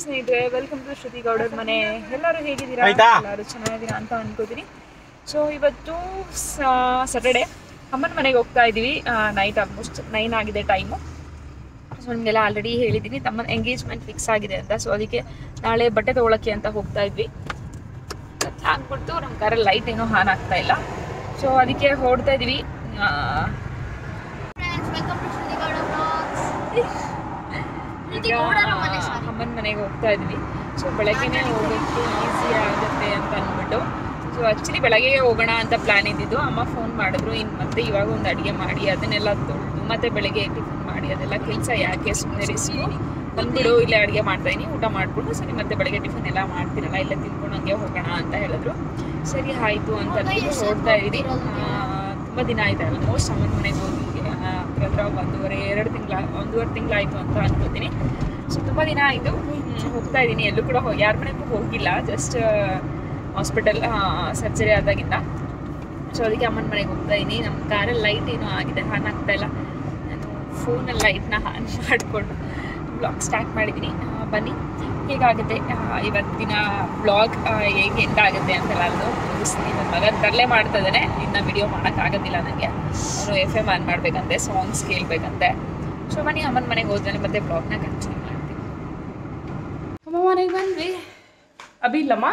ಸ್ನೇಹಿತರೆ welcome to ಶ್ರುತಿ ಗೌಡರ್ ಮನೆ ಎಲ್ಲರೂ ಹೇಗಿದ್ದೀರಾ ಆಯ್ತಾ? ಎಲ್ಲರೂ ಚೆನ್ನಾಗಿದ್ದೀರಾ ಅಂತ ಅನ್ಕೋತೀನಿ ಸೊ ಇವತ್ತು ಸ್ಯಾಟರ್ಡೆ ಅಮ್ಮನ ಮನೆಗೆ ಹೋಗ್ತಾ ಇದ್ದೀವಿ ನೈಟ್ ಆಲ್ಮೋಸ್ಟ್ ನೈನ್ ಆಗಿದೆ ಟೈಮು ಸೊ ನಿಮಗೆಲ್ಲ ಆಲ್ರೆಡಿ ಹೇಳಿದ್ದೀನಿ ತಮ್ಮ ಎಂಗೇಜ್ಮೆಂಟ್ ಫಿಕ್ಸ್ ಆಗಿದೆ ಅಂತ ಸೊ ಅದಕ್ಕೆ ನಾಳೆ ಬಟ್ಟೆ ತೊಗೊಳಕ್ಕೆ ಅಂತ ಹೋಗ್ತಾ ಇದ್ವಿ ಹಾಕ್ಬಿಟ್ಟು ನಮ್ಮ ಕಾರಲ್ಲಿ ಲೈಟ್ ಏನೋ ಆನ್ ಆಗ್ತಾ ಇಲ್ಲ ಸೊ ಅದಕ್ಕೆ ಹೊರಡ್ತಾ ಇದ್ದೀವಿ ಆ, friends welcome to Shruti Gowda vlogs Shruti ಈಗ ಗೌಡರ ಮನೆ ಸಾರಿ ಅಮ್ಮನ ಮನೆಗೆ ಹೋಗ್ತಾ ಇದ್ವಿ ಸೊ ಬೆಳಗ್ಗೆನೆ ಹೋಗೋಕ್ಕೆ ಈಸಿ ಆಗುತ್ತೆ ಅಂತ ಅಂದ್ಬಿಟ್ಟು ಸೊ ಆ್ಯಕ್ಚುಲಿ ಬೆಳಗ್ಗೆ ಹೋಗೋಣ ಅಂತ ಪ್ಲಾನ್ ಇದ್ದಿದ್ದು ಅಮ್ಮ ಫೋನ್ ಮಾಡಿದ್ರು ಇನ್ನು ಮತ್ತೆ ಇವಾಗ ಒಂದು ಅಡುಗೆ ಮಾಡಿ ಅದನ್ನೆಲ್ಲ ತೊಳೆದು ಮತ್ತೆ ಬೆಳಗ್ಗೆ ಟಿಫಿನ್ ಮಾಡಿ ಅದೆಲ್ಲ ಕೆಲಸ ಯಾಕೆ ಸುಮ್ಮನೆ ರಿಸ್ಕು ಬಂದ್ಬಿಡು ಇಲ್ಲೇ ಅಡುಗೆ ಮಾಡ್ತಾ ಇದೀನಿ ಊಟ ಮಾಡಿಕೊಂಡು ಸರಿ ಮತ್ತೆ ಬೆಳಗ್ಗೆ ಟಿಫಿನ್ ಎಲ್ಲ ಮಾಡ್ತೀನಲ್ಲ ಇಲ್ಲೇ ತಿನ್ಕೊಂಡು ಹಂಗೆ ಹೋಗೋಣ ಅಂತ ಹೇಳಿದ್ರು ಸರಿ ಆಯಿತು ಅಂತ ಅಂದ್ಬಿಟ್ಟು ಹೊರಡ್ತಾ ಇದ್ದೀವಿ ತುಂಬ ದಿನ ಆಯ್ತು ಆಲ್ಮೋಸ್ಟ್ ಅಮ್ಮನ ಮನೆಗೆ ಹೋಗಿ ಆ, ಹತ್ರ ಹತ್ರ ಒಂದೂವರೆ ಎರಡು ತಿಂಗಳ ಒಂದೂವರೆ ತಿಂಗಳಾಯಿತು ಅಂತ ಅನ್ಕೋತೀನಿ ಸೊ ತುಂಬ ದಿನ ಆಯಿತು ಹೋಗ್ತಾ ಇದ್ದೀನಿ ಎಲ್ಲೂ ಕೂಡ ಹೋಗಿ ಯಾರ ಮನೆಗೂ ಹೋಗಿಲ್ಲ ಜಸ್ಟ್ ಹಾಸ್ಪಿಟಲ್ ಸರ್ಜರಿ ಆದಾಗಿಂದ ಸೊ ಅದಕ್ಕೆ ಅಮ್ಮನ ಮನೆಗೆ ಹೋಗ್ತಾ ಇದ್ದೀನಿ ನಮ್ಮ ಕಾರಲ್ಲಿ ಲೈಟ್ ಏನೋ ಆಗಿದೆ ಆನ್ ಆಗ್ತಾ ಇಲ್ಲ ನಾನು ಫೋನಲ್ಲಿ ಲೈಟ್ನ ಆನ್ ಮಾಡಿಕೊಂಡು ಬ್ಲಾಗ್ ಸ್ಟಾರ್ಟ್ ಮಾಡಿದ್ದೀನಿ ಆ, ಬನ್ನಿ ಹೇಗಾಗುತ್ತೆ ಆ, ಇವತ್ತಿನ ಬ್ಲಾಗ್ ಹೇಗೆ ಎಂಡ್ ಆಗುತ್ತೆ ಅಂತೆಲ್ಲ ಅದು ಮುಗಿಸ್ತೀನಿ ನನ್ನ ಮಗ ತರಲೆ ಮಾಡ್ತಾ ಇದ್ದಾನೆ ಇನ್ನು ವಿಡಿಯೋ ಮಾಡೋಕ್ಕಾಗೋದಿಲ್ಲ ನನಗೆ ಅವನು ಎಫ್ ಎಮ್ ಆನ್ ಮಾಡಬೇಕಂತೆ ಸಾಂಗ್ಸ್ ಕೇಳಬೇಕಂತೆ ಸೊ ಬನ್ನಿ ಅಮ್ಮನ ಮನೆಗೆ ಹೋದ್ಮೇಲೆ ಮತ್ತೆ ಬ್ಲಾಗ್ನ ಕಂಟಿನ್ಯೂ ಮಾಡ್ತೀನಿ ಅಮ್ಮ ಮನೆಗೆ ಬಂದ್ವಿ ಅಭಿ ಇಲ್ಲಮ್ಮ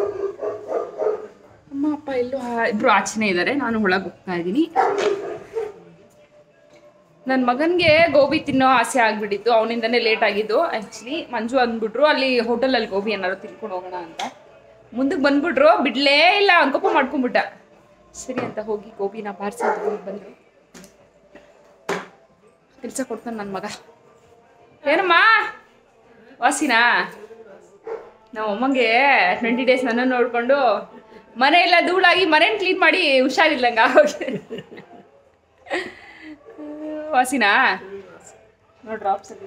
ಅಮ್ಮ ಅಪ್ಪ ಎಲ್ಲೂ ಆ- ಇಬ್ರು ಆಚೆನೇ ಇದ್ದಾರೆ ನಾನು ಒಳಗೆ ಹೋಗ್ತಾ ಇದ್ದೀನಿ ನನ್ನ ಮಗನಿಗೆ ಗೋಬಿ ತಿನ್ನೋ ಆಸೆ ಆಗ್ಬಿಟ್ಟಿತ್ತು ಅವನಿಂದನೇ ಲೇಟ್ ಆಗಿದ್ದು ಆ್ಯಕ್ಚುಲಿ ಮಂಜು ಅಂದ್ಬಿಟ್ರು ಅಲ್ಲಿ ಹೋಟೆಲಲ್ಲಿ ಗೋಬಿ ಏನಾದ್ರು ತಿನ್ಕೊಂಡು ಹೋಗೋಣ ಅಂತ ಮುಂದಕ್ಕೆ ಬಂದ್ಬಿಟ್ರು ಬಿಡ್ಲೇ ಇಲ್ಲ ಅನ್ಕೋಪ ಮಾಡ್ಕೊಂಬಿಟ್ಟ ಸರಿ ಅಂತ ಹೋಗಿ ಗೋಬಿನ ಬಾರಿಸಿ ತಗೊಂಡು ಬಂದರು ಕೆಲಸ ಕೊಡ್ತಾನೆ ನನ್ನ ಮಗ ಏನಮ್ಮ ವಾಸಿನಾ ನಮ್ಮ ಅಮ್ಮಂಗೆ ಟ್ವೆಂಟಿ ಡೇಸ್ ನನ್ನ ನೋಡಿಕೊಂಡು ಮನೆ ಎಲ್ಲ ಧೂಳಾಗಿ ಮನೇನ ಕ್ಲೀನ್ ಮಾಡಿ ಹುಷಾರಿಲ್ಲಂಗ ಆಗೋಗಿದೆ ವಾಸಿನಾ ನೋಡಿ ಡ್ರಾಪ್ಸ್ ಅಲ್ಲಿ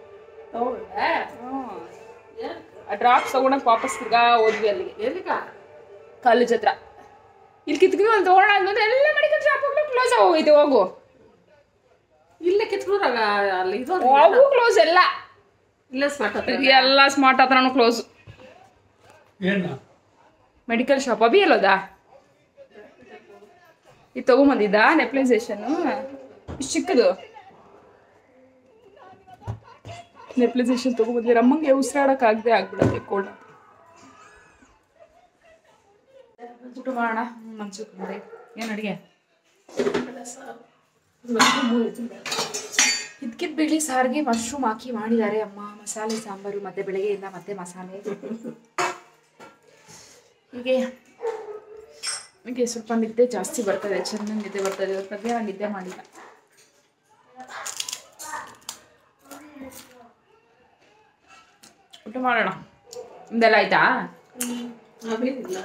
ಆ ಡ್ರಾಪ್ಸ್ ತಗೊಂಡಂಗೆ ವಾಪಸ್ ತಿರ್ಗಾ ಹೋದ್ವಿ ಅಲ್ಲಿಗೆ ಎಲ್ಲಿಗ ಕಾಲೇಜ್ ಹತ್ರ ಇಲ್ಲಿ ಕಿತ್ಕೊಂಡು ಅಲ್ಲಿ ತಗೊಂಡ ಆದ್ಮೇಲೆ ಎಲ್ಲ ಮೆಡಿಕಲ್ ಶಾಪ್ ಕ್ಲೋಸ್ ಆಗೋಗೈತೆ ಹೋಗು ಇಲ್ಲೇ ಕಿತ್ಕೊಂಡ್ರಾಗ ಅಲ್ಲಿ ಇದು ಅವು ಕ್ಲೋಸ್ ಎಲ್ಲ ಇಲ್ಲೇ ಸ್ಮಾರ್ಟ್ ಹತ್ರ ಎಲ್ಲ ಸ್ಮಾರ್ಟ್ ಹತ್ರನೂ ಕ್ಲೋಸ್ ಏನು ಮೆಡಿಕಲ್ ಶಾಪ್ ಅಭಿ ಎಲ್ಲೋದಾ ಇದು ತಗೊಂಬಂದಿದ್ದ ನೆಪ್ಲೈಸೇಷನ್ ಇಷ್ಟು ಚಿಕ್ಕದು ನೆಪ್ಲೈಸೇಷನ್ ತಗೊಂಬಂದಿರ ಅಮ್ಮಂಗೆ ಉಸಿರಾಡೋಕ್ಕಾಗದೆ ಆಗ್ಬಿಡತ್ತೆ ಕೋಲ್ಡ್ ಊಟ ಮಾಡೋಣ ಮನ್ಸು ಬಂದೆ ಏನು ಅಡುಗೆ ಇದ್ಕಿದ್ ಬೇಳೆ ಸಾರಿಗೆ ಮಶ್ರೂಮ್ ಹಾಕಿ ಮಾಡಿದ್ದಾರೆ ಅಮ್ಮ ಮಸಾಲೆ ಸಾಂಬಾರು ಮತ್ತೆ ಬೆಳಗ್ಗೆಯಿಂದ ಮತ್ತೆ ಮಸಾಲೆ ಹೀಗೆ ನನಗೆ ಸ್ವಲ್ಪ ನಿದ್ದೆ ಜಾಸ್ತಿ ಬರ್ತದೆ ಚೆನ್ನಾಗಿ ನಿದ್ದೆ ಬರ್ತದೆ ಇವತ್ತು ಮಧ್ಯಾಹ್ನ ನಿದ್ದೆ ಮಾಡಿಲ್ಲ ಊಟ ಮಾಡೋಣ ನಿಮ್ದೆಲ್ಲ ಆಯ್ತಾ ಅವೇನಿಲ್ಲ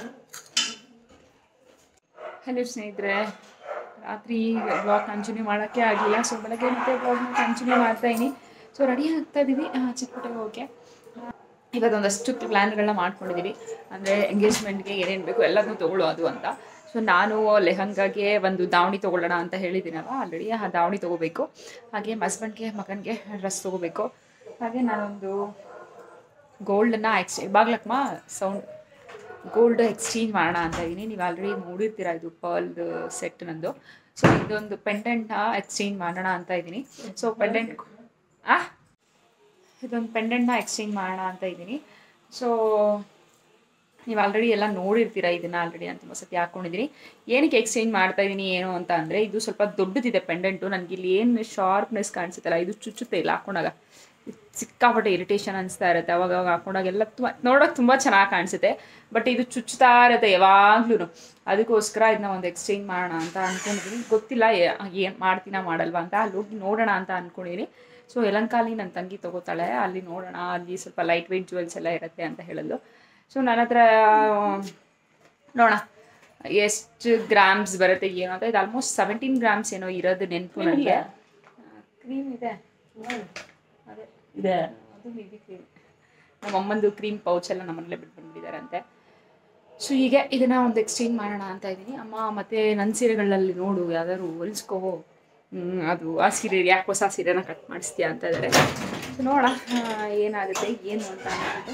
ಹಲೋ ಸ್ನೇಹಿತರೆ ರಾತ್ರಿ ಬ್ಲಾಗ್ ಕಂಟಿನ್ಯೂ ಮಾಡೋಕ್ಕೆ ಆಗಲಿಲ್ಲ ಸೊ ಬೆಳಗ್ಗೆ ಮತ್ತೆ ಬ್ಲಾಗ್ನ ಕಂಟಿನ್ಯೂ ಮಾಡ್ತಾ ಇದ್ದೀನಿ ಸೊ ರೆಡಿ ಆಗ್ತಾ ಇದ್ದೀವಿ ಚಿಕ್ಕಪುಟ್ಟಗೆ ಹೋಗೋಕ್ಕೆ ಇವತ್ತೊಂದಷ್ಟು ಪ್ಲ್ಯಾನ್ಗಳನ್ನ ಮಾಡ್ಕೊಂಡಿದ್ದೀವಿ ಅಂದರೆ ಎಂಗೇಜ್ಮೆಂಟ್ಗೆ ಏನೇನು ಬೇಕು ಎಲ್ಲದನ್ನೂ ತೊಗೊಳ್ಳೋದು ಅಂತ ಸೊ ನಾನು ಲೆಹಂಗಾಗೆ ಒಂದು ದಾವಣಿ ತೊಗೊಳ್ಳೋಣ ಅಂತ ಹೇಳಿದ್ದೀನಲ್ಲ ಆಲ್ರೆಡಿ ಆ ದಾವಣಿ ತೊಗೋಬೇಕು ಹಾಗೆ ಹಸ್ಬೆಂಡ್ಗೆ ಮಗನಿಗೆ ಡ್ರೆಸ್ ತೊಗೋಬೇಕು ಹಾಗೆ ನಾನೊಂದು ಗೋಲ್ಡನ್ನ ಎಕ್ಸ್ಚೇಂಜ್ ಬಾಗ್ಲಕ್ಮ ಸೌಂಡ್ ಗೋಲ್ಡ್ ಎಕ್ಸ್ಚೇಂಜ್ ಮಾಡೋಣ ಅಂತ ಇದ್ದೀನಿ ನೀವು ಆಲ್ರೆಡಿ ನೋಡಿರ್ತೀರ ಇದು ಪರ್ಲ್ದು ಸೆಟ್ ನಂದು ಸೊ ಇದೊಂದು ಪೆಂಡೆಂಟ್ನ ಎಕ್ಸ್ಚೇಂಜ್ ಮಾಡೋಣ ಅಂತ ಇದ್ದೀನಿ ಸೊ ಪೆಂಡೆಂಟ್ ಆ ಇದೊಂದು ಪೆಂಡೆಂಟ್ನ ಎಕ್ಸ್ಚೇಂಜ್ ಮಾಡೋಣ ಅಂತ ಇದ್ದೀನಿ ಸೊ ನೀವು ಆಲ್ರೆಡಿ ಎಲ್ಲ ನೋಡಿರ್ತೀರ ಇದನ್ನ ಆಲ್ರೆಡಿ ನಾನು ತುಂಬ ಸತಿ ಹಾಕ್ಕೊಂಡಿದ್ದೀನಿ ಏನಕ್ಕೆ ಎಕ್ಸ್ಚೇಂಜ್ ಮಾಡ್ತಾ ಇದ್ದೀನಿ ಏನು ಅಂತ ಅಂದರೆ ಇದು ಸ್ವಲ್ಪ ದೊಡ್ಡದಿದೆ ಪೆಂಡೆಂಟು ನನಗೆ ಇಲ್ಲಿ ಏನು ಶಾರ್ಪ್ನೆಸ್ ಕಾಣಿಸುತ್ತಲ್ಲ ಇದು ಚುಚ್ಚುತ್ತೆ ಇಲ್ಲ ಹಾಕೊಂಡಾಗ ಇದು ಸಿಕ್ಕಾಪಟ್ಟೆ ಇರಿಟೇಷನ್ ಅನಿಸ್ತಾ ಇರುತ್ತೆ ಅವಾಗ ಅವಾಗ ಹಾಕೊಂಡಾಗೆಲ್ಲ ತುಂಬ ನೋಡೋಕೆ ತುಂಬ ಚೆನ್ನಾಗಿ ಕಾಣಿಸುತ್ತೆ ಬಟ್ ಇದು ಚುಚ್ಚುತ್ತಾ ಇರುತ್ತೆ ಯಾವಾಗ್ಲೂ ಅದಕ್ಕೋಸ್ಕರ ಇದನ್ನ ಒಂದು ಎಕ್ಸ್ಚೇಂಜ್ ಮಾಡೋಣ ಅಂತ ಅಂದ್ಕೊಂಡಿದ್ದೀನಿ ಗೊತ್ತಿಲ್ಲ ಏನು ಮಾಡ್ತೀನಾ ಮಾಡಲ್ವಾ ಅಂತ ಅಲ್ಲಿ ಹೋಗಿ ನೋಡೋಣ ಅಂತ ಅಂದ್ಕೊಂಡಿದ್ದೀನಿ ಸೊ ಯಲಂಕಾಲಿ ನನ್ನ ತಂಗಿ ತಗೋತಾಳೆ ಅಲ್ಲಿ ನೋಡೋಣ ಅಲ್ಲಿ ಸ್ವಲ್ಪ ಲೈಟ್ ವೆಯ್ಟ್ ಜುವೆಲ್ಸ್ ಎಲ್ಲ ಇರುತ್ತೆ ಅಂತ ಹೇಳಿದ್ಲು ಸೊ ನನ್ನ ಹತ್ರ ನೋಡೋಣ ಎಷ್ಟು ಗ್ರಾಮ್ಸ್ ಬರುತ್ತೆ ಏನು ಅಂತ ಇದು ಆಲ್ಮೋಸ್ಟ್ ಸೆವೆಂಟೀನ್ ಗ್ರಾಮ್ಸ್ ಏನೋ ಇರೋದು ನೆನಪು ನನಗೆ ಕ್ರೀಮ್ ಇದೆ ಅದೇ ಇದೆ ಅದು ಬೇಬಿ ಕ್ರೀಮ್ ನಮ್ಮ ಅಮ್ಮಂದು ಕ್ರೀಮ್ ಪೌಚ್ ಎಲ್ಲ ನಮ್ಮನೇಲೆ ಬಿಟ್ಟು ಬಂದ್ಬಿಟ್ಟಿದ್ದಾರಂತೆ ಸೊ ಹೀಗೆ ಇದನ್ನ ಒಂದು ಎಕ್ಸ್ಚೇಂಜ್ ಮಾಡೋಣ ಅಂತ ಇದ್ದೀನಿ ಅಮ್ಮ ಮತ್ತೆ ನನ್ನ ಸೀರೆಗಳಲ್ಲಿ ನೋಡು ಯಾವ್ದಾದ್ರು ಹೊಲಿಸ್ಕೋ ಹ್ಮ್, ಅದು ಆ ಸೀರೆ ಯಾಕೆ ಹೊಸ ಸೀರೆನ ಕಟ್ ಮಾಡಿಸ್ತೀಯಾ ಅಂತ ಇದ್ದಾರೆ ಸೊ ಸೊ ನೋಡ ಏನಾಗುತ್ತೆ ಏನು ಅಂತ ಅಂದ್ಬಿಟ್ಟು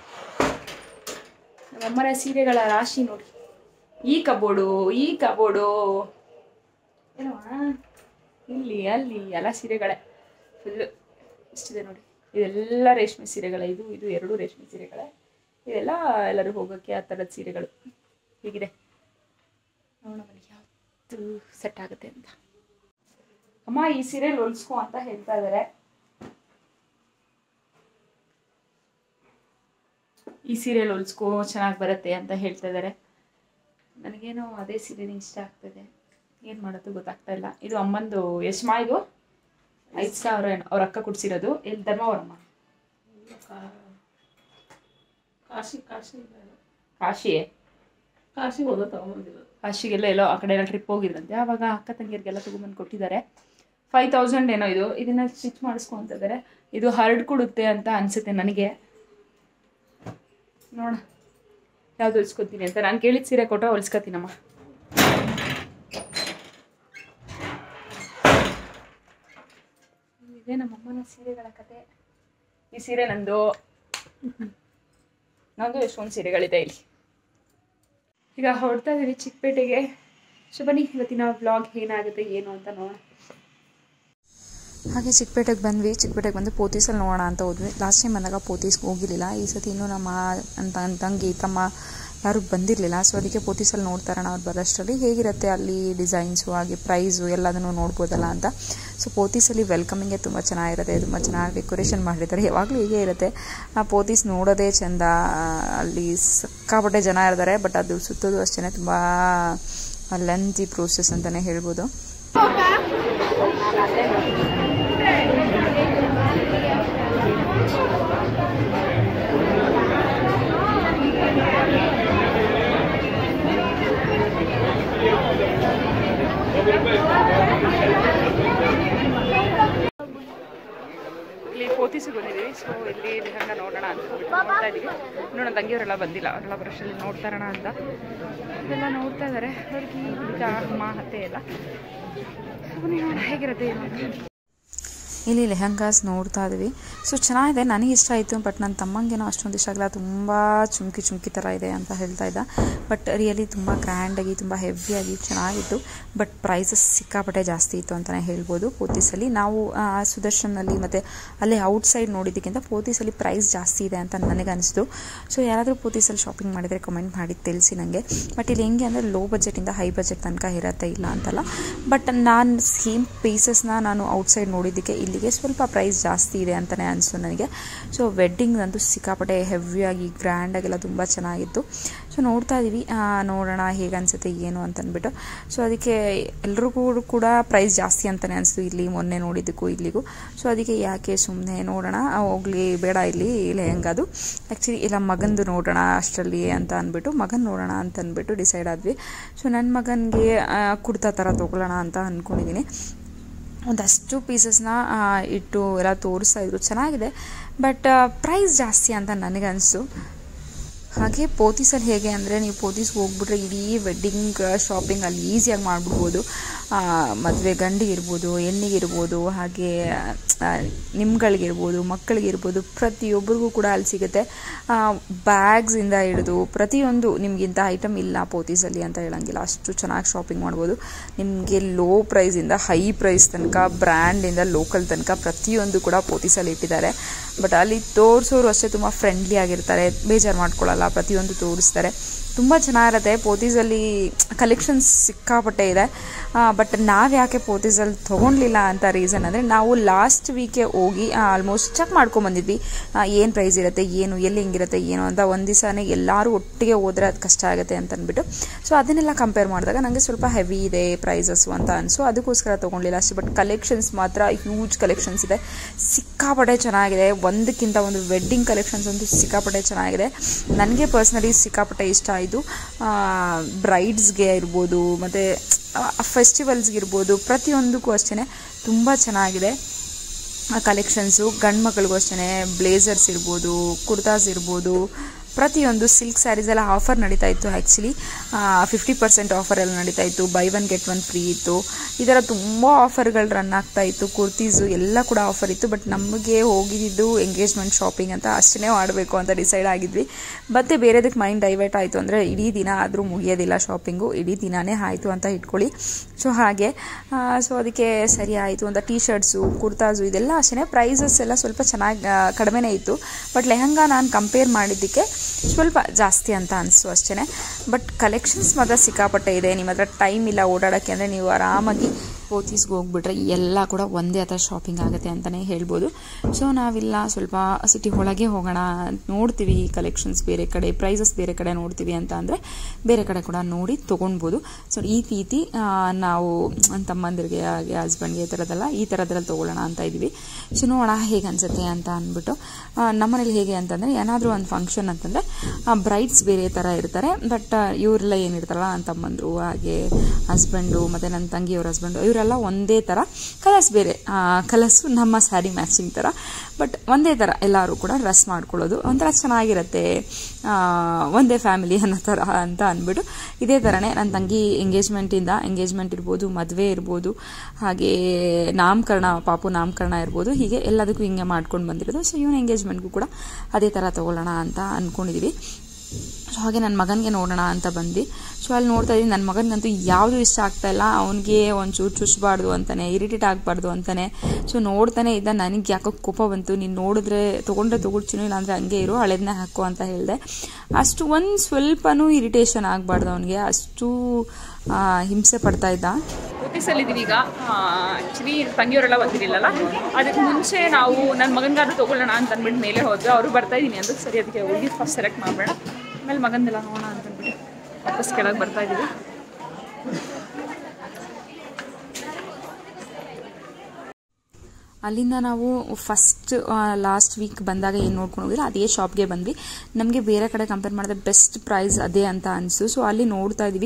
ನಮ್ಮಮ್ಮನ ಸೀರೆಗಳ ರಾಶಿ ನೋಡಿ ಈ ಕಬೋರ್ಡು ಈ ಕಬೋರ್ಡು ಏನೋ ಇಲ್ಲಿ ಅಲ್ಲಿ ಎಲ್ಲ ಸೀರೆಗಳೇ ಫುಲ್ಲು ಇಷ್ಟಿದೆ ನೋಡಿ ಇದೆಲ್ಲ ರೇಷ್ಮೆ ಸೀರೆಗಳೇ ಇದು ಇದು ಎರಡು ರೇಷ್ಮೆ ಸೀರೆಗಳೇ ಇದೆಲ್ಲ ಎಲ್ಲರೂ ಹೋಗೋಕ್ಕೆ ಆ ಥರದ ಸೀರೆಗಳು ಹೀಗಿದೆ ನೋಡೋಣ ಬನ್ನಿ ಯಾವುದು ಸೆಟ್ ಆಗುತ್ತೆ ಅಂತ ಅಮ್ಮ ಈ ಸೀರೆ ಹೊಲ್ಸ್ಕೊ ಅಂತ ಹೇಳ್ತಾ ಇದ್ದಾರೆ ಈ ಸೀರೆಯಲ್ಲಿ ಹೊಲ್ಸ್ಕೊ ಚೆನ್ನಾಗಿ ಬರುತ್ತೆ ಅಂತ ಹೇಳ್ತಾ ಇದ್ದಾರೆ ನನಗೇನೋ ಅದೇ ಸೀರೆನೇ ಇಷ್ಟ ಆಗ್ತದೆ ಏನು ಮಾಡೋದು ಗೊತ್ತಾಗ್ತಾ ಇಲ್ಲ ಇದು ಅಮ್ಮಂದು ಎಷ್ಟು ಮಾ ಇದು ಐದು ಸಾವಿರ ಏನೋ ಅವ್ರ ಅಕ್ಕ ಕೊಡ್ಸಿರೋದು ಎಲ್ಲಿ ಧರ್ಮವರಮ್ಮ ಕಾಶಿ ಕಾಶಿ ಇಲ್ಲ. ಕಾಶಿ ಕಾಶಿ ಹೋದ ತಗೊಂಬಂದಿರೋದು ಕಾಶಿಗೆಲ್ಲ ಎಲ್ಲೋ ಆ ಕಡೆ ಎಲ್ಲ ಟ್ರಿಪ್ ಹೋಗಿದ್ರಂತೆ ಆವಾಗ ಅಕ್ಕ ತಂಗಿಯರಿಗೆಲ್ಲ ತಗೊಂಬಂದು ಕೊಟ್ಟಿದ್ದಾರೆ ಫೈವ್ ತೌಸಂಡ್ ಏನೋ ಇದು ಇದನ್ನ ಸ್ಟಿಚ್ ಮಾಡಿಸ್ಕೊ ಅಂತಿದ್ದಾರೆ ಇದು ಹರಡ್ ಕೊಡುತ್ತೆ ಅಂತ ಅನ್ಸುತ್ತೆ ನನಗೆ ನೋಡ ಯಾವ್ದು ಹೊಲ್ಸ್ಕೊತೀನಿ ಅಂತ ನಾನು ಕೇಳಿದ ಸೀರೆ ಕೊಟ್ಟರೆ ಹೊಲ್ಸ್ಕೊತೀನಮ್ಮ ಇದೆ ನಮ್ಮಮ್ಮನ ಸೀರೆಗಳ ಕತೆ ಈ ಸೀರೆ ನಂದು ನಂದು ಎಷ್ಟೊಂದು ಸೀರೆಗಳಿದೆ ಇಲ್ಲಿ ಈಗ ಹೊರಡ್ತಾ ಇದ್ದೀವಿ ಚಿಕ್ಕಪೇಟೆಗೆ ಸೊ ಬನ್ನಿ ಇವತ್ತಿನ ವ್ಲಾಗ್ ಏನಾಗುತ್ತೆ ಏನು ಅಂತ ನೋಡೋಣ ಹಾಗೆ ಚಿಕ್ಕಪೇಟೆಗೆ ಬಂದ್ವಿ ಚಿಕ್ಕಪೇಟೆಗೆ ಬಂದು ಪೋತೀಸಲ್ಲಿ ನೋಡೋಣ ಅಂತ ಹೋದ್ವಿ ಲಾಸ್ಟ್ ಟೈಮ್ ಬಂದಾಗ ಪೋತೀಸ್ಗೆ ಹೋಗಿರಲಿಲ್ಲ ಈ ಸತಿ ಇನ್ನೂ ನಮ್ಮ ಅಂತ ತಂಗಿ ತಮ್ಮ ಯಾರು ಬಂದಿರಲಿಲ್ಲ ಸೊ ಅದಕ್ಕೆ ಪೋತೀಸಲ್ಲಿ ನೋಡ್ತಾರಣ ಅವ್ರು ಬರೋಷ್ಟರಲ್ಲಿ ಹೇಗಿರುತ್ತೆ ಅಲ್ಲಿ ಡಿಸೈನ್ಸು ಹಾಗೆ ಪ್ರೈಸು ಎಲ್ಲದನ್ನು ನೋಡ್ಬೋದಲ್ಲ ಅಂತ ಸೊ ಪೋತೀಸಲ್ಲಿ ವೆಲ್ಕಮಿಂಗೇ ತುಂಬ ಚೆನ್ನಾಗಿರುತ್ತೆ ತುಂಬ ಚೆನ್ನಾಗಿ ಡೆಕೋರೇಷನ್ ಮಾಡಿರ್ತಾರೆ ಯಾವಾಗಲೂ ಹೀಗೆ ಇರುತ್ತೆ ಆ ಪೋತೀಸ್ ನೋಡೋದೇ ಚೆಂದ ಅಲ್ಲಿ ಸಿಕ್ಕಾಪಟ್ಟೆ ಜನ ಇರ್ತಾರೆ ಬಟ್ ಅದು ಸುತ್ತೋದು ಅಷ್ಟೇ ತುಂಬ ಲೆಂತಿ ಪ್ರೋಸೆಸ್ ಅಂತಲೇ ಹೇಳ್ಬೋದು ಇಲ್ಲಿ ಪೋತಿಸಿಗೆ ಬಂದಿದ್ದೀವಿ ಸೊ ಇಲ್ಲಿ ಲೆಹಂಗ ನೋಡೋಣ ಅಂತ ಹೇಳ್ಬಿಟ್ಟು ನೋಡ್ತಾ ಇದ್ದೀವಿ ಇನ್ನೂ ನನ್ನ ತಂಗಿಯವರೆಲ್ಲ ಬಂದಿಲ್ಲ ಅವರೆಲ್ಲ ಬರೋಷ್ಟರಲ್ಲಿ ನೋಡ್ತಾರೋಣ ಅಂತ ಇದೆಲ್ಲ ನೋಡ್ತಾ ಇದ್ದಾರೆ ಅವ್ರಿಗೆ ಹುಡುಗ ಅಮ್ಮ ಅತ್ತೆ ಎಲ್ಲ ಸೊ ಬನ್ನಿ ನೋಡೋಣ ಹೇಗಿರುತ್ತೆ ಏನು ಅಂತ ಇಲ್ಲಿ ಲೆಹಂಗಾಸ್ ನೋಡ್ತಾ ಇದ್ವಿ ಸೊ ಚೆನ್ನಾಗಿದೆ ನನಗೆ ಇಷ್ಟ ಆಯಿತು ಬಟ್ ನನ್ನ ತಮ್ಮಂಗೇನೋ ಅಷ್ಟೊಂದು ಇಷ್ಟ ಆಗಲ್ಲ ತುಂಬ ಚುಮ್ಕಿ ಚುಮ್ಕಿ ಥರ ಇದೆ ಅಂತ ಹೇಳ್ತಾ ಇದ್ದ ಬಟ್ ರಿಯಲಿ ತುಂಬ ಗ್ರ್ಯಾಂಡಾಗಿ ತುಂಬ ಹೆವಿಯಾಗಿ ಚೆನ್ನಾಗಿತ್ತು ಬಟ್ ಪ್ರೈಸಸ್ ಸಿಕ್ಕಾಪಟ್ಟೆ ಜಾಸ್ತಿ ಇತ್ತು ಅಂತಲೇ ಹೇಳ್ಬೋದು ಪೋತೀಸಲ್ಲಿ ನಾವು ಆ, ಸುದರ್ಶನಲ್ಲಿ ಮತ್ತು ಅಲ್ಲೇ ಔಟ್ಸೈಡ್ ನೋಡಿದ್ದಕ್ಕಿಂತ ಪೋತೀಸಲ್ಲಿ ಪ್ರೈಸ್ ಜಾಸ್ತಿ ಇದೆ ಅಂತ ನನಗೆ ಅನಿಸ್ತು ಸೊ ಯಾರಾದರೂ ಪೋತೀಸಲ್ಲಿ ಶಾಪಿಂಗ್ ಮಾಡಿದರೆ ಕಮೆಂಟ್ ಮಾಡಿ ತಿಳಿಸಿ ನನಗೆ ಬಟ್ ಇಲ್ಲಿ ಹೆಂಗೆ ಅಂದರೆ ಲೋ ಬಜೆಟಿಂದ ಹೈ ಬಜೆಟ್ ತನಕ ಇರತ್ತೆ ಇಲ್ಲ ಅಂತಲ್ಲ ಬಟ್ ನಾನು ಸೇಮ್ ಪೀಸಸ್ನ ನಾನು ಔಟ್ಸೈಡ್ ನೋಡಿದ್ದಕ್ಕೆ ಇಲ್ಲಿಗೆ ಸ್ವಲ್ಪ ಪ್ರೈಸ್ ಜಾಸ್ತಿ ಇದೆ ಅಂತಲೇ ಅನಿಸ್ತು ನನಗೆ ಸೊ ವೆಡ್ಡಿಂಗ್ ಅಂತೂ ಸಿಕ್ಕಾಪಟ್ಟೆ ಹೆವಿಯಾಗಿ ಗ್ರ್ಯಾಂಡಾಗೆಲ್ಲ ತುಂಬ ಚೆನ್ನಾಗಿತ್ತು ಸೊ ನೋಡ್ತಾ ಇದ್ದೀವಿ ಆ, ನೋಡೋಣ ಹೇಗೆ ಅನಿಸುತ್ತೆ ಏನು ಅಂತ ಅಂದ್ಬಿಟ್ಟು ಸೊ ಅದಕ್ಕೆ ಎಲ್ರಿಗೂ ಕೂಡ ಪ್ರೈಸ್ ಜಾಸ್ತಿ ಅಂತಲೇ ಅನಿಸ್ತು ಇಲ್ಲಿ ಮೊನ್ನೆ ನೋಡಿದ್ದಕ್ಕೂ ಇಲ್ಲಿಗೂ ಸೊ ಅದಕ್ಕೆ ಯಾಕೆ ಸುಮ್ಮನೆ ನೋಡೋಣ ಆ, ಹೋಗ್ಲಿ ಬೇಡ ಇಲ್ಲಿ ಲೆಹಂಗಾದು ಆ್ಯಕ್ಚುಲಿ ಇಲ್ಲ ಮಗಂದು ನೋಡೋಣ ಅಷ್ಟರಲ್ಲಿ ಅಂತ ಅಂದ್ಬಿಟ್ಟು ಮಗನ್ ನೋಡೋಣ ಅಂತ ಅಂದ್ಬಿಟ್ಟು ಡಿಸೈಡ್ ಆದ್ವಿ ಸೊ ನನ್ನ ಮಗನಿಗೆ ಕುರ್ತಾ ಥರ ತೊಗೊಳ್ಳೋಣ ಅಂತ ಅಂದ್ಕೊಂಡಿದ್ದೀನಿ ಒಂದಷ್ಟು ಪೀಸಸ್ನ ಇಟ್ಟು ಎಲ್ಲ ತೋರಿಸ್ತಾ ಇದ್ರು ಚೆನ್ನಾಗಿದೆ ಬಟ್ ಪ್ರೈಸ್ ಜಾಸ್ತಿ ಅಂತ ನನಗೆ ಅನಿಸ್ತು ಹಾಗೆ ಪೋತೀಸಲ್ಲಿ ಹೇಗೆ ಅಂದರೆ ನೀವು ಪೋತೀಸ್ಗೆ ಹೋಗ್ಬಿಟ್ರೆ ಇಡೀ ವೆಡ್ಡಿಂಗ್ ಶಾಪಿಂಗ್ ಅಲ್ಲಿ ಈಸಿಯಾಗಿ ಮಾಡಿಬಿಡ್ಬೋದು ಮದುವೆ ಗಂಡಿಗಿರ್ಬೋದು ಹೆಣ್ಣಿಗಿರ್ಬೋದು ಹಾಗೆ ಆ, ನಿಮ್ಗಳಿಗಿರ್ಬೋದು ಮಕ್ಕಳಿಗಿರ್ಬೋದು ಪ್ರತಿಯೊಬ್ಬರಿಗೂ ಕೂಡ ಅಲ್ಲಿ ಸಿಗುತ್ತೆ ಬ್ಯಾಗ್ಸಿಂದ ಹಿಡಿದು ಪ್ರತಿಯೊಂದು ನಿಮಗಿಂತ ಐಟಮ್ ಇಲ್ಲ ಪೋತೀಸಲ್ಲಿ ಅಂತ ಹೇಳಂಗಿಲ್ಲ ಅಷ್ಟು ಚೆನ್ನಾಗಿ ಶಾಪಿಂಗ್ ಮಾಡ್ಬೋದು ನಿಮಗೆ ಲೋ ಪ್ರೈಸಿಂದ ಹೈ ಪ್ರೈಸ್ ತನಕ ಬ್ರ್ಯಾಂಡಿಂದ ಲೋಕಲ್ ತನಕ ಪ್ರತಿಯೊಂದು ಕೂಡ ಪೋತೀಸಲ್ಲಿ ಇಟ್ಟಿದ್ದಾರೆ ಬಟ್ ಅಲ್ಲಿ ತೋರಿಸೋರು ಅಷ್ಟೇ ತುಂಬ ಫ್ರೆಂಡ್ಲಿ ಆಗಿರ್ತಾರೆ ಬೇಜಾರು ಮಾಡ್ಕೊಳ್ಳಲ್ಲ ಪ್ರತಿಯೊಂದು ತೋರಿಸ್ತಾರೆ ತುಂಬ ಚೆನ್ನಾಗಿರುತ್ತೆ ಪೋತೀಸಲ್ಲಿ ಕಲೆಕ್ಷನ್ಸ್ ಸಿಕ್ಕಾಪಟ್ಟೆ ಇದೆ ಬಟ್ ನಾವು ಯಾಕೆ ಪೋತೀಸಲ್ಲಿ ತೊಗೊಳ್ಲಿಲ್ಲ ಅಂತ ರೀಸನ್ ಅಂದರೆ ನಾವು ಲಾಸ್ಟ್ ವೀಕೆ ಹೋಗಿ ಆಲ್ಮೋಸ್ಟ್ ಚೆಕ್ ಮಾಡ್ಕೊಂಬಂದಿದ್ವಿ ಏನು ಪ್ರೈಸ್ ಇರುತ್ತೆ ಏನು ಎಲ್ಲಿ ಹೆಂಗಿರುತ್ತೆ ಏನು ಅಂತ ಒಂದು ದಿವಸನೇ ಎಲ್ಲರೂ ಒಟ್ಟಿಗೆ ಹೋದರೆ ಅದು ಕಷ್ಟ ಆಗುತ್ತೆ ಅಂತ ಅಂದ್ಬಿಟ್ಟು ಸೊ ಅದನ್ನೆಲ್ಲ ಕಂಪೇರ್ ಮಾಡಿದಾಗ ನನಗೆ ಸ್ವಲ್ಪ ಹೆವಿ ಇದೆ ಪ್ರೈಸಸ್ಸು ಅಂತ ಅನಿಸು ಅದಕ್ಕೋಸ್ಕರ ತೊಗೊಳ್ಳಿಲ್ಲ ಅಷ್ಟೇ ಬಟ್ ಕಲೆಕ್ಷನ್ಸ್ ಮಾತ್ರ ಹ್ಯೂಜ್ ಕಲೆಕ್ಷನ್ಸ್ ಇದೆ ಸಿಕ್ಕಾಪಟ್ಟೆ ಚೆನ್ನಾಗಿದೆ ಒಂದಕ್ಕಿಂತ ಒಂದು ವೆಡ್ಡಿಂಗ್ ಕಲೆಕ್ಷನ್ಸ್ ಅಂತೂ ಸಿಕ್ಕಾಪಟ್ಟೆ ಚೆನ್ನಾಗಿದೆ ನನಗೆ ಪರ್ಸ್ನಲಿ ಸಿಕ್ಕಾಪಟ್ಟೆ ಇಷ್ಟ ಆಯಿತು ಬ್ರೈಡ್ಸ್ಗೆ ಇರ್ಬೋದು ಮತ್ತು ಫೆಸ್ಟಿವಲ್ಸ್ಗೆ ಇರ್ಬೋದು ಪ್ರತಿಯೊಂದಕ್ಕೂ ಅಷ್ಟೇ ತುಂಬ ಚೆನ್ನಾಗಿದೆ ಕಲೆಕ್ಷನ್ಸು ಗಂಡು ಮಕ್ಕಳಿಗೂ ಅಷ್ಟೇ ಬ್ಲೇಸರ್ಸ್ ಇರ್ಬೋದು ಕುರ್ತಾಸ್ ಇರ್ಬೋದು ಪ್ರತಿಯೊಂದು ಸಿಲ್ಕ್ ಸ್ಯಾರೀಸ್ ಎಲ್ಲ ಆಫರ್ ನಡೀತಾ ಇತ್ತು ಆ್ಯಕ್ಚುಲಿ ಫಿಫ್ಟಿ ಪರ್ಸೆಂಟ್ ಆಫರ್ ಎಲ್ಲ ನಡೀತಾ ಇತ್ತು buy one get one free ಇತ್ತು ಈ ಥರ ತುಂಬ ಆಫರ್ಗಳು ರನ್ ಆಗ್ತಾ ಇತ್ತು ಕುರ್ತೀಸು ಎಲ್ಲ ಕೂಡ ಆಫರ್ ಇತ್ತು ಬಟ್ ನಮಗೆ ಹೋಗಿದ್ದು ಎಂಗೇಜ್ಮೆಂಟ್ ಶಾಪಿಂಗ್ ಅಂತ ಅಷ್ಟೇ ಮಾಡಬೇಕು ಅಂತ ಡಿಸೈಡ್ ಆಗಿದ್ವಿ ಮತ್ತೆ ಬೇರೆದಕ್ಕೆ ಮೈಂಡ್ ಡೈವರ್ಟ್ ಆಯಿತು ಅಂದರೆ ಇಡೀ ದಿನ ಆದರೂ ಮುಗಿಯೋದಿಲ್ಲ ಶಾಪಿಂಗು ಇಡೀ ದಿನನೇ ಆಯಿತು ಅಂತ ಇಟ್ಕೊಳ್ಳಿ ಸೊ ಹಾಗೆ ಸೊ ಅದಕ್ಕೆ ಸರಿ ಆಯಿತು ಅಂತ ಟೀ ಶರ್ಟ್ಸು ಕುರ್ತಾಸು ಇದೆಲ್ಲ ಅಷ್ಟೇ ಪ್ರೈಸಸ್ ಎಲ್ಲ ಸ್ವಲ್ಪ ಚೆನ್ನಾಗಿ ಕಡಿಮೆನೇ ಇತ್ತು ಬಟ್ ಲೆಹಂಗಾ ನಾನು ಕಂಪೇರ್ ಮಾಡಿದ್ದಕ್ಕೆ ಸ್ವಲ್ಪ ಜಾಸ್ತಿ ಅಂತ ಅನಿಸ್ತು ಅಷ್ಟೇ ಬಟ್ ಕಲೆಕ್ಷನ್ಸ್ ಮಾತ್ರ ಸಿಕ್ಕಾಪಟ್ಟೆ ಇದೆ ನಿಮ್ಮ ಹತ್ರ ಟೈಮ್ ಇಲ್ಲ ಓಡಾಡೋಕ್ಕೆ ಅಂದರೆ ನೀವು ಆರಾಮಾಗಿ ಪೋತೀಸ್ಗೆ ಹೋಗ್ಬಿಟ್ರೆ ಎಲ್ಲ ಕೂಡ ಒಂದೇ ಹತ್ರ ಶಾಪಿಂಗ್ ಆಗುತ್ತೆ ಅಂತಲೇ ಹೇಳ್ಬೋದು ಸೊ ನಾವಿಲ್ಲ ಸ್ವಲ್ಪ ಸಿಟಿ ಒಳಗೆ ಹೋಗೋಣ ನೋಡ್ತೀವಿ ಕಲೆಕ್ಷನ್ಸ್ ಬೇರೆ ಕಡೆ ಪ್ರೈಸಸ್ ಬೇರೆ ಕಡೆ ನೋಡ್ತೀವಿ ಅಂತ ಅಂದರೆ ಬೇರೆ ಕಡೆ ಕೂಡ ನೋಡಿ ತೊಗೊಳ್ಬೋದು ಸೊ ಈ ರೀತಿ ಆ, ನಾವು ನನ್ನ ತಮ್ಮಂದಿರಿಗೆ ಹಾಗೆ ಹಸ್ಬೆಂಡ್ಗೆ ಈ ಥರದ್ದೆಲ್ಲ ಈ ಥರದ್ರಲ್ಲಿ ತೊಗೊಳ್ಳೋಣ ಅಂತ ಇದ್ವಿ ಸೊ ನೋಡೋಣ ಹೇಗೆ ಅನಿಸುತ್ತೆ ಅಂತ ಅಂದ್ಬಿಟ್ಟು ಆ, ನಮ್ಮನೇಲಿ ಹೇಗೆ ಅಂತಂದರೆ ಏನಾದರೂ ಒಂದು ಫಂಕ್ಷನ್ ಅಂತಂದರೆ ಬ್ರೈಡ್ಸ್ ಬೇರೆ ಥರ ಇರ್ತಾರೆ ಬಟ್ ಇವರೆಲ್ಲ ಏನಿರ್ತಾರಲ್ಲ ನನ್ನ ತಮ್ಮಂದರು ಹಾಗೆ ಹಸ್ಬೆಂಡು ಮತ್ತು ನನ್ನ ತಂಗಿಯವ್ರ ಹಸ್ಬೆಂಡು ಇವರೆಲ್ಲ ಒಂದೇ ಥರ ಕಲರ್ಸ್ ಬೇರೆ ಕಲರ್ಸು ನಮ್ಮ ಸ್ಯಾರಿ ಮ್ಯಾಚಿಂಗ್ ಥರ ಬಟ್ ಒಂದೇ ಥರ ಎಲ್ಲರೂ ಕೂಡ ಡ್ರೆಸ್ ಮಾಡ್ಕೊಳ್ಳೋದು ಒಂಥರ ಚೆನ್ನಾಗಿರುತ್ತೆ ಆ, ಒಂದೇ ಫ್ಯಾಮಿಲಿ ಅನ್ನೋ ಥರ ಅಂತ ಅಂದ್ಬಿಟ್ಟು ಇದೇ ಥರನೇ ನನ್ನ ತಂಗಿ ಎಂಗೇಜ್ಮೆಂಟಿಂದ ಎಂಗೇಜ್ಮೆಂಟ್ ಇರ್ಬೋದು ಮದುವೆ ಇರ್ಬೋದು ಹಾಗೆ ನಾಮಕರಣ ಪಾಪು ನಾಮಕರಣ ಇರ್ಬೋದು ಹೀಗೆ ಎಲ್ಲದಕ್ಕೂ ಹಿಂಗೆ ಮಾಡ್ಕೊಂಡು ಬಂದಿರೋದು ಸೊ ಇವನ ಎಂಗೇಜ್ಮೆಂಟ್ಗೂ ಕೂಡ ಅದೇ ಥರ ತೊಗೊಳ್ಳೋಣ ಅಂತ ಅಂದ್ಕೊಂಡಿದ್ದೀವಿ ಸೊ ಹಾಗೆ ನನ್ನ ಮಗನಿಗೆ ನೋಡೋಣ ಅಂತ ಬಂದ್ವಿ ಸೊ ಅಲ್ಲಿ ನೋಡ್ತಾ ಇದ್ದೀನಿ ನನ್ನ ಮಗನಿಗಂತೂ ಯಾವುದು ಇಷ್ಟ ಆಗ್ತಾ ಇಲ್ಲ ಅವನಿಗೆ ಒಂಚೂರು ಚುಚ್ಚಬಾರ್ದು ಅಂತಾನೆ ಇರಿಟೇಟ್ ಆಗಬಾರ್ದು ಅಂತಾನೆ ಸೊ ನೋಡ್ತಾನೆ ಇದ್ದ ನನಗೆ ಯಾಕೋ ಕೋಪ ಬಂತು ನೀನು ನೋಡಿದ್ರೆ ತೊಗೊಂಡ್ರೆ ತೊಗೊಳ್ತೀನಿ ಇಲ್ಲ ಅಂದರೆ ಹಂಗೆ ಇರು ಹಳೆದನ್ನೇ ಹಾಕು ಅಂತ ಹೇಳಿದೆ ಅಷ್ಟು ಒಂದು ಸ್ವಲ್ಪನೂ ಇರಿಟೇಷನ್ ಆಗಬಾರ್ದು ಅವನಿಗೆ ಅಷ್ಟು ಆ, ಹಿಂಸೆ ಪಡ್ತಾ ಇದ್ದ ಕುರ್ತೀಸಲ್ಲಿದ್ದೀವಿ ಈಗ ಆ್ಯಕ್ಚುಲಿ ತಂಗಿಯವರೆಲ್ಲ ಬಂದಿರಲಿಲ್ಲಲ್ಲ ಅದಕ್ಕೆ ಮುಂಚೆ ನಾವು ನನ್ನ ಮಗನಿಗಾದ್ರೂ ತೊಗೊಳ್ಳೋಣ ಅಂತ ಅಂದ್ಬಿಟ್ಟು ಮೇಲೆ ಹೋದ್ವಿ ಅವರು ಬರ್ತಾ ಇದ್ದೀನಿ ಅಂತ ಸರಿ ಅದಕ್ಕೆ ಹುಡುಗಿ ಫಸ್ಟ್ ಸೆಲೆಕ್ಟ್ ಮಾಡಬೇಡ ಆಮೇಲೆ ಮಗಂದೆಲ್ಲ ನೋಡೋಣ ಅಂತ ಅಂದ್ಬಿಟ್ಟು ವಾಪಸ್ ಕೆಳಗೆ ಬರ್ತಾ ಇದ್ದೀವಿ ಅಲ್ಲಿಂದ ನಾವು ಫಸ್ಟ್ ಲಾಸ್ಟ್ ವೀಕ್ ಬಂದಾಗ ಏನು ನೋಡ್ಕೊಂಡು ಹೋಗಿಲ್ಲ ಅದೇ ಶಾಪ್ಗೆ ಬಂದ್ವಿ ನಮಗೆ ಬೇರೆ ಕಡೆ ಕಂಪೇರ್ ಮಾಡಿದ್ರೆ ಬೆಸ್ಟ್ ಪ್ರೈಸ್ ಅದೇ ಅಂತ ಅನಿಸ್ತು ಸೊ ಅಲ್ಲಿ ನೋಡ್ತಾ ಇದ್ವಿ